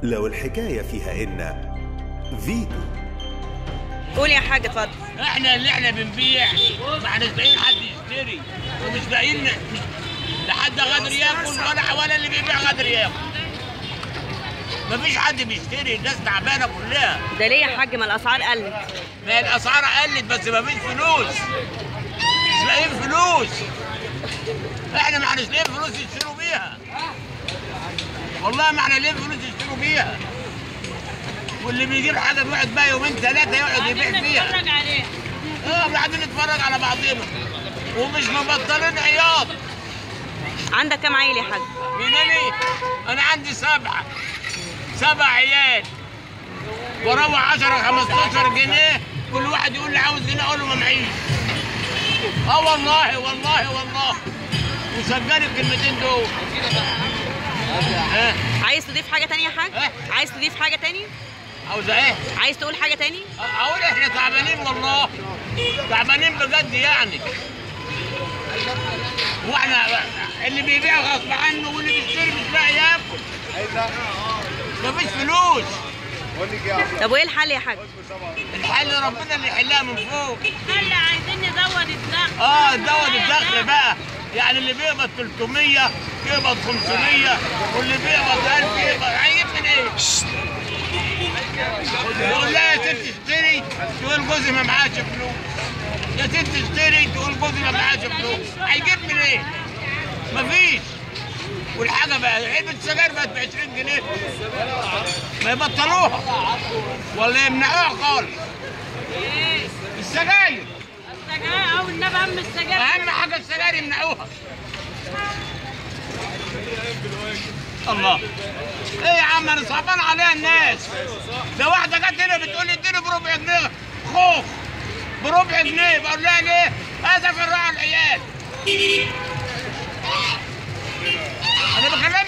لو الحكاية فيها إن فيتو قول يا حاج اتفضل احنا اللي احنا بنبيع ما احناش لاقيين حد يشتري ومش لاقيين مش لا حد غادر ياكل ولا ولا اللي بيبيع غادر ياكل مفيش حد بيشتري الناس تعبانه كلها ده ليه يا حاج ما الاسعار قلت ما هي الاسعار قلت بس مفيش فلوس مش لاقيين فلوس احنا ما احناش لاقيين فلوس يشتروا بيها والله ما احنا لاقيين فلوس يشتروا بيها واللي بيجيب حاجه بيقعد بقى يومين ثلاثه يقعد يبيع فيها نتفرج عليه اه قاعدين نتفرج على بعضنا ومش مبطلين عياط عندك كام عيل يا حاج منني انا عندي سبعه سبع عيال وروح 10 15 جنيه كل واحد يقول لي عاوز جنيه اقول له ما معيش اه والله والله والله وسجلي الكلمتين دول ها عايز تضيف حاجه تانية يا حاج إيه؟ عايز تضيف حاجه تاني عاوزه ايه؟ عايز تقول حاجه تاني اقول احنا تعبانين والله تعبانين بجد يعني واحنا اللي بيبيع غصب عنه واللي بيشتري مش لاقي ياكل مفيش فلوس طب وايه الحل يا حاج الحل ربنا اللي يحلها من فوق هلا عايزين نزود الدخل اه زود الدخل بقى يعني اللي بيقبض 300 يقبض 500 واللي بيقبض 1000 يقبض هيجيب من ايه؟ يقول لها يا ست اشتري تقول جوزي ما معاش فلوس يا ست اشتري تقول جوزي ما معاش فلوس هيجيب من ايه؟ مفيش والحاجه بقى علبه السجاير بقت ب 20 جنيه ما يبطلوها ولا يمنعوها خالص السجاير السجاير او النبي ام السجاير اهم حاجه السجاير يمنعوها الله ايه يا عم انا صعبان عليها الناس ده واحده جت هنا بتقول لي اديني بربع جنيه خوف بربع جنيه بقول لها ليه هذا في الراعي العيال انا بكلمك